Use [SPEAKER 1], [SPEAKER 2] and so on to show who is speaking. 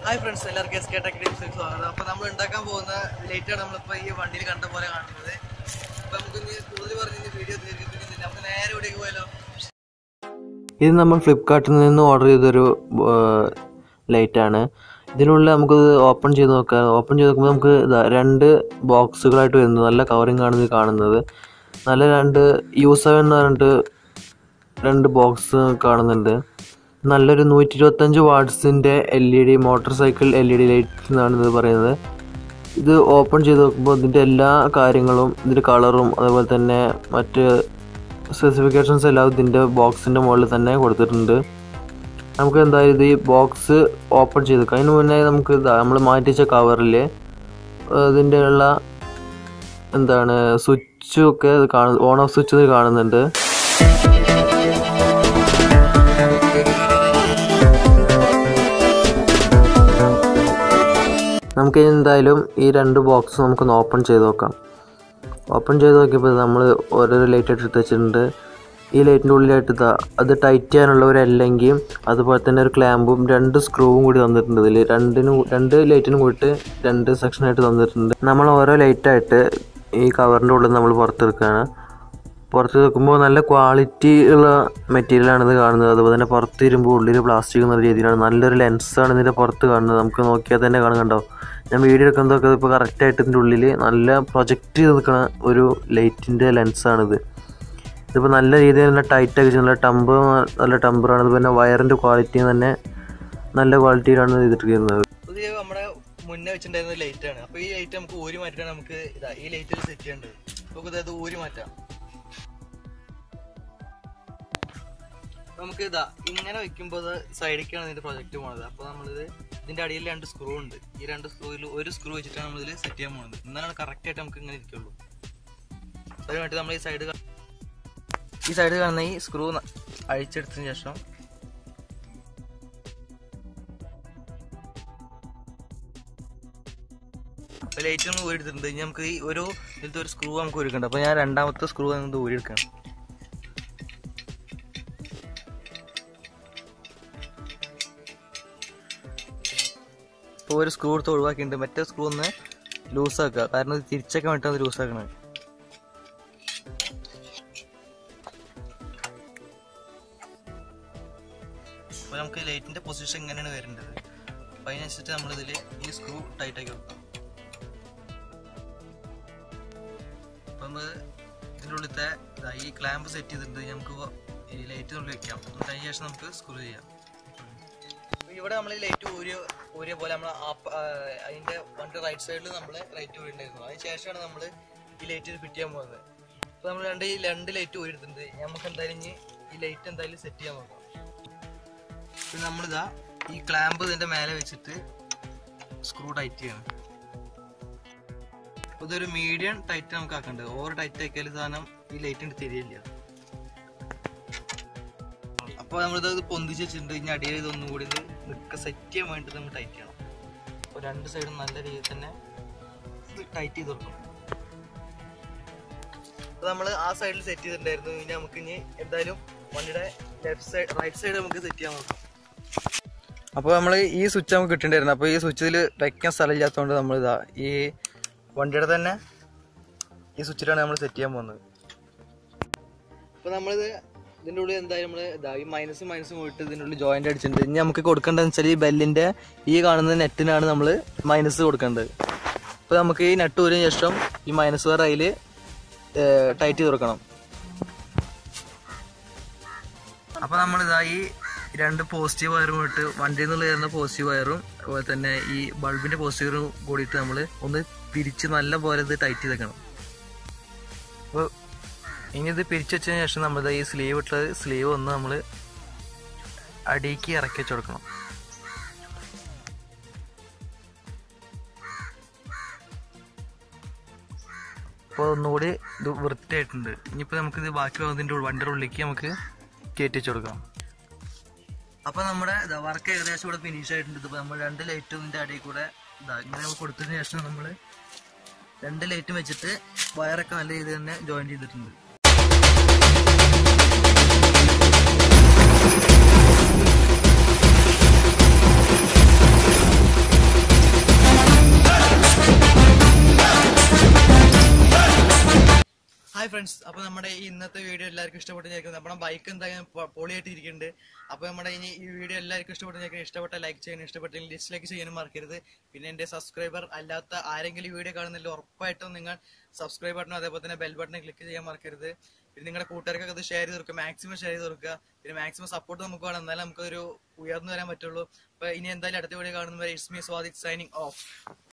[SPEAKER 1] hi friends എല്ലാവർക്കും S K tech ടിപ്സിലേക്ക് സ്വാഗതം അപ്പോൾ നമ്മൾ ഉണ്ടാക്കാൻ പോകുന്ന ലൈറ്റാണ് നമ്മളിപ്പോൾ ഈ വണ്ടിയിൽ കണ്ട പോലെ കാണുന്നത് അപ്പോൾ നമുക്ക് ഇനി കൂടുതൽ പറഞ്ഞ് വീഡിയോ തീർക്കുന്നില്ല നമുക്ക് നേരെ ഇവിടേക്ക് പോയാലോ
[SPEAKER 2] ഇത് നമ്മൾ ഫ്ലിപ്കാർട്ടിൽ നിന്ന് ഓർഡർ ചെയ്തൊരു ലൈറ്റാണ് ഇതിനുള്ളിൽ നമുക്കത് ഓപ്പൺ ചെയ്ത് നോക്കാം ഓപ്പൺ ചെയ്ത് നോക്കുമ്പോൾ നമുക്ക് ഇതാ രണ്ട് ബോക്സുകളായിട്ട് വരുന്നത് നല്ല കവറിങ് ആണ് ഇത് കാണുന്നത് നല്ല രണ്ട് യു സെവൻ എന്ന് പറഞ്ഞിട്ട് രണ്ട് ബോക്സ് കാണുന്നുണ്ട് നല്ലൊരു നൂറ്റി ഇരുപത്തഞ്ച് വാട്ട്സിൻ്റെ L E D motorcycle L E D light എന്നാണ് ഇത് പറയുന്നത് ഇത് ഓപ്പൺ ചെയ്ത് നോക്കുമ്പോൾ ഇതിൻ്റെ എല്ലാ കാര്യങ്ങളും ഇതിൻ്റെ കളറും അതുപോലെ തന്നെ മറ്റ് സ്പെസിഫിക്കേഷൻസ് എല്ലാം ഇതിൻ്റെ ബോക്സിൻ്റെ മുകളിൽ തന്നെ കൊടുത്തിട്ടുണ്ട് നമുക്ക് എന്തായാലും ഇത് ഈ ബോക്സ് ഓപ്പൺ ചെയ്ത് വെക്കാം അതിന് മുന്നേ നമുക്ക് ഇതാ നമ്മൾ മാറ്റിച്ച കവറിൽ ഇതിൻ്റെ ഉള്ള എന്താണ് സ്വിച്ചും ഒക്കെ കാണു ഓൺ ഓഫ് സ്വിച്ച് കാണുന്നുണ്ട് നമുക്ക് എന്തായാലും ഈ രണ്ട് ബോക്സ് നമുക്കൊന്ന് ഓപ്പൺ ചെയ്ത് നോക്കാം ഓപ്പൺ ചെയ്ത് നോക്കിയപ്പോൾ നമ്മൾ ഓരോരോ ലൈറ്റ് എടുത്ത് വെച്ചിട്ടുണ്ട് ഈ ലൈറ്റിൻ്റെ ഉള്ളിലായിട്ട് ഇതാ അത് ടൈറ്റ് ചെയ്യാനുള്ള ഒരു എല്ലെങ്കിയും അതുപോലെ തന്നെ ഒരു ക്ലാമ്പും രണ്ട് സ്ക്രൂവും കൂടി തന്നിട്ടുണ്ട് ഇതിൽ രണ്ടിനും രണ്ട് ലൈറ്റിനും കൂടിയിട്ട് രണ്ട് സെക്ഷനായിട്ട് തന്നിട്ടുണ്ട് നമ്മൾ ഓരോ ലൈറ്റായിട്ട് ഈ കവറിൻ്റെ ഉള്ളിൽ നമ്മൾ പുറത്തെടുക്കുകയാണ് പുറത്ത് വെക്കുമ്പോൾ നല്ല ക്വാളിറ്റി ഉള്ള മെറ്റീരിയലാണ് ഇത് കാണുന്നത് അതുപോലെ തന്നെ പുറത്ത് ഇരുമ്പോൾ ഉള്ളിൽ പ്ലാസ്റ്റിക് എന്ന രീതിയിലാണ് നല്ലൊരു ലെൻസാണ് ഇതിൻ്റെ പുറത്ത് കാണുന്നത് നമുക്ക് നോക്കിയാൽ തന്നെ കാണും കണ്ടോ ഞാൻ വീഡിയോ എടുക്കുന്നതൊക്കെ ഇപ്പോൾ കറക്റ്റായിട്ട് ഇതിൻ്റെ ഉള്ളിൽ നല്ല പ്രൊജക്റ്റ് ചെയ്ത് നിൽക്കുന്ന ഒരു ലൈറ്റിൻ്റെ ലെൻസാണിത് ഇതിപ്പോൾ നല്ല രീതിയിൽ നല്ല ടൈറ്റൊക്കെ ചെയ്ത് നല്ല ടമ്പർ നല്ല ടമ്പറാണ് അതുപോലെ തന്നെ വയറിൻ്റെ ക്വാളിറ്റി തന്നെ നല്ല ക്വാളിറ്റിയിലാണ് ചെയ്തിട്ടിരിക്കുന്നത്
[SPEAKER 1] പുതിയ നമ്മുടെ മുന്നേ വെച്ചിട്ടുണ്ടായിരുന്ന ലൈറ്റാണ് അപ്പോൾ ഈ ലൈറ്റ് നമുക്ക് ഊരി മാറ്റിയാണ് നമുക്ക് ഇതാ ഈ ലൈറ്റിൽ സെറ്റ് ചെയ്യേണ്ടത് നമുക്ക് ഇത് ഊരി മാറ്റാം നമുക്ക് ഇതാ ഇങ്ങനെ വെക്കുമ്പോൾ സൈഡിലേക്കാണ് ഇതിന്റെ പ്രൊജക്റ്റ് പോണത് അപ്പോൾ നമ്മളിത് ഇതിന്റെ അടിയിൽ രണ്ട് സ്ക്രൂ ഉണ്ട് ഈ രണ്ട് സ്ക്രൂവിൽ ഒരു സ്ക്രൂ വെച്ചിട്ടാണ് നമ്മൾ ഇതിൽ സെറ്റ് ചെയ്യാൻ പോകുന്നത് എന്നാലാണ് കറക്റ്റ് ആയിട്ട് നമുക്ക് ഇങ്ങനെ ഇരിക്കുള്ളൂ അതിനായിട്ട് നമ്മൾ ഈ സൈഡ് ഈ സൈഡ് കാണുന്ന ഈ സ്ക്രൂ അഴിച്ചെടുത്തതിന് ശേഷം അപ്പോൾ ലൈറ്റ് നമ്മൾ ഊരിയെടുത്തിട്ടുണ്ട് ഇനി നമുക്ക് ഈ ഒരു ഇതിലത്തെ ഒരു സ്ക്രൂ നമുക്ക് ഊരിക്കണ്ട അപ്പോൾ ഞാൻ രണ്ടാമത്തെ സ്ക്രൂ നമുക്ക് ഊരിയെടുക്കണം ഇപ്പോൾ ഒരു സ്ക്രൂ എടുത്ത് ഒഴിവാക്കിയിട്ടുണ്ട് മറ്റേ സ്ക്രൂ ഒന്ന് ലൂസാക്കുക കാരണം ഇത് തിരിച്ചൊക്കെ വേണ്ടിയിട്ടാണ് ലൂസാക്കണത് അപ്പോൾ നമുക്ക് ലൈറ്റിൻ്റെ പൊസിഷൻ ഇങ്ങനെയാണ് വരേണ്ടത് അപ്പോൾ അതിനനുസരിച്ച് നമ്മളിതിൽ ഈ സ്ക്രൂ ടൈറ്റ് ആക്കി വെക്കാം അപ്പം നമ്മൾ ഇതിൻ്റെ ഉള്ളിലത്തെ ഇതാ ഈ ക്ലാമ്പ് സെറ്റ് ചെയ്തിട്ടുണ്ട് നമുക്ക് ഈ ലൈറ്റിനുള്ളിൽ വെക്കാം എന്നിട്ട് അതിന് ശേഷം നമുക്ക് സ്ക്രൂ ചെയ്യാം അപ്പൊ ഇവിടെ നമ്മൾ ഈ ലൈറ്റ് ഊരിയ ഊരിയ പോലെ നമ്മൾ അതിന്റെ വണ്ടി റൈറ്റ് സൈഡിൽ നമ്മൾ ലൈറ്റ് ഊരിണ്ടായിരുന്നു അതിന് ശേഷമാണ് നമ്മൾ ഈ ലൈറ്റ് ഫിറ്റ് ചെയ്യാൻ പോകുന്നത് അപ്പൊ നമ്മൾ രണ്ട് ഈ രണ്ട് ലൈറ്റ് ഊരിടുന്നുണ്ട് നമുക്ക് എന്തായാലും ഇനി ഈ ലൈറ്റ് എന്തായാലും സെറ്റ് ചെയ്യാൻ നോക്കാം പിന്നെ നമ്മളിതാ ഈ ക്ലാമ്പ് ഇതിന്റെ മേലെ വെച്ചിട്ട് സ്ക്രൂ ടൈറ്റ് ചെയ്യണം അപ്പൊ ഇതൊരു മീഡിയം ടൈറ്റ് നമുക്ക് ആക്കണ്ടത് ഓവർ ടൈറ്റ് ആക്കിയാൽ സാധനം ഈ ലൈറ്റിന്റെ തിരിയില്ല അപ്പോൾ നമ്മളിത് പൊന്തിച്ച് വെച്ചിട്ടുണ്ട് ഇനി അടിയിൽ ഇതൊന്നും കൂടി ഇത് നിൽക്കുക സെറ്റ് ചെയ്യാൻ വേണ്ടി നമ്മൾ ടൈറ്റ് ചെയ്യണം അപ്പോൾ രണ്ട് സൈഡും നല്ല രീതിയിൽ തന്നെ ഇത് ടൈറ്റ് ചെയ്ത് കൊടുക്കണം അപ്പോൾ നമ്മൾ ആ സൈഡിൽ സെറ്റ് ചെയ്തിട്ടുണ്ടായിരുന്നു ഇനി നമുക്ക് ഇനി എന്തായാലും വണ്ടിയുടെ ലെഫ്റ്റ് സൈഡ് റൈറ്റ് സൈഡ് നമുക്ക് സെറ്റ് ചെയ്യാൻ നോക്കാം അപ്പോൾ നമ്മൾ ഈ സ്വിച്ച് നമുക്ക് കിട്ടിണ്ടായിരുന്നു അപ്പോൾ ഈ സ്വിച്ചിൽ വെക്കാൻ സ്ഥലമില്ലാത്തതുകൊണ്ട് നമ്മൾ ഇതാ ഈ വണ്ടിയുടെ തന്നെ ഈ സ്വിച്ചിലാണ് നമ്മൾ സെറ്റ് ചെയ്യാൻ പോകുന്നത് അപ്പോൾ നമ്മളിത് ഇതിൻ്റെ ഉള്ളിൽ എന്തായാലും നമ്മൾ ഇതാ ഈ മൈനസും മൈനസും പോയിട്ട് ഇതിൻ്റെ ഉള്ളിൽ ജോയിൻ്റ് അടിച്ചിട്ടുണ്ട് ഇനി നമുക്ക് കൊടുക്കേണ്ടതെന്ന് വെച്ചാൽ ഈ ബെല്ലിൻ്റെ ഈ കാണുന്ന നെറ്റിനാണ് നമ്മൾ മൈനസ് കൊടുക്കേണ്ടത് അപ്പോൾ നമുക്ക് ഈ നെറ്റ് ഊരിന് ശേഷം ഈ മൈനസ് വേറെ അതിൽ ടൈറ്റ് ചെയ്ത് കൊടുക്കണം അപ്പോൾ നമ്മളിതാ ഈ രണ്ട് പോസിറ്റീവ് വയറും ഇട്ട് വണ്ടിയിൽ നിന്ന് കയറുന്ന പോസിറ്റീവ് വയറും അതുപോലെ തന്നെ ഈ ബൾബിൻ്റെ പോസിറ്റീവും കൂടിയിട്ട് നമ്മൾ ഒന്ന് പിരിച്ച് നല്ല പോലെ ഇത് ടൈറ്റ് ചെയ്തേക്കണം അപ്പോൾ ഇനി ഇത് പിരിച്ചു വെച്ചതിന് ശേഷം നമ്മൾ ഈ സ്ലീവ് ഇട്ടത് സ്ലീവ് ഒന്ന് നമ്മൾ അടിക്ക് ഇറക്കി വെച്ച് കൊടുക്കണം അപ്പോൾ ഒന്നുകൂടി ഇത് വൃത്തിയായിട്ടുണ്ട് ഇനിയിപ്പോൾ നമുക്കിത് ബാക്കി വന്നതിൻ്റെ വണ്ടിയുടെ ഉള്ളിലേക്ക് നമുക്ക് കയറ്റി വെച്ച് കൊടുക്കാം അപ്പോൾ നമ്മുടെ വർക്ക് ഏകദേശം ഇവിടെ ഫിനിഷ് ആയിട്ടുണ്ട് ഇപ്പോൾ നമ്മൾ രണ്ട് ലൈറ്റിൻ്റെ അടിയിൽ കൂടെ ഇതാ ഇങ്ങനെ കൊടുത്തതിന് ശേഷം നമ്മൾ രണ്ട് ലൈറ്റും വെച്ചിട്ട് വയറൊക്കെ നല്ല രീതിയിൽ തന്നെ ജോയിൻ ചെയ്തിട്ടുണ്ട് ഹായ് ഫ്രണ്ട്സ് അപ്പൊ നമ്മുടെ ഈ ഇന്നത്തെ വീഡിയോ എല്ലാവർക്കും ഇഷ്ടപ്പെട്ടിരിക്കുന്നത് നമ്മുടെ ബൈക്ക് എന്തായാലും പൊ- പൊളിയായിട്ട് ഇരിക്കുന്നുണ്ട് അപ്പൊ നമ്മുടെ ഇനി ഈ വീഡിയോ എല്ലാവർക്കും ഇഷ്ടപ്പെട്ടിരിക്കുന്നത് ഇഷ്ടപ്പെട്ട ലൈക്ക് ചെയ്യാനും ഇഷ്ടപ്പെട്ടെങ്കിൽ ഡിസ്ലൈക്ക് ചെയ്യാനും മറക്കരുത് പിന്നെ എന്റെ സബ്സ്ക്രൈബർ അല്ലാത്ത ആരെങ്കിലും ഈ വീഡിയോ കാണുന്നില്ല ഉറപ്പായിട്ടും നിങ്ങൾ സബ്സ്ക്രൈബ് ബട്ടണും അതേപോലെ തന്നെ ബെൽ ബട്ടൺ ക്ലിക്ക് ചെയ്യാൻ മറക്കരുത് പിന്നെ നിങ്ങളുടെ കൂട്ടുകാർക്കൊക്കെ അത് ഷെയർ ചെയ്ത് കൊടുക്കുക മാക്സിമം ഷെയർ ചെയ്ത് കൊടുക്കുക പിന്നെ മാക്സിമം സപ്പോർട്ട് നമുക്ക് വേണം എന്നാലും നമുക്കൊരു ഉയർന്നു വരാൻ പറ്റുള്ളൂ അപ്പൊ ഇനി എന്തായാലും അടുത്ത വീഡിയോ കാണുന്നവരെ it's me Sadiq signing of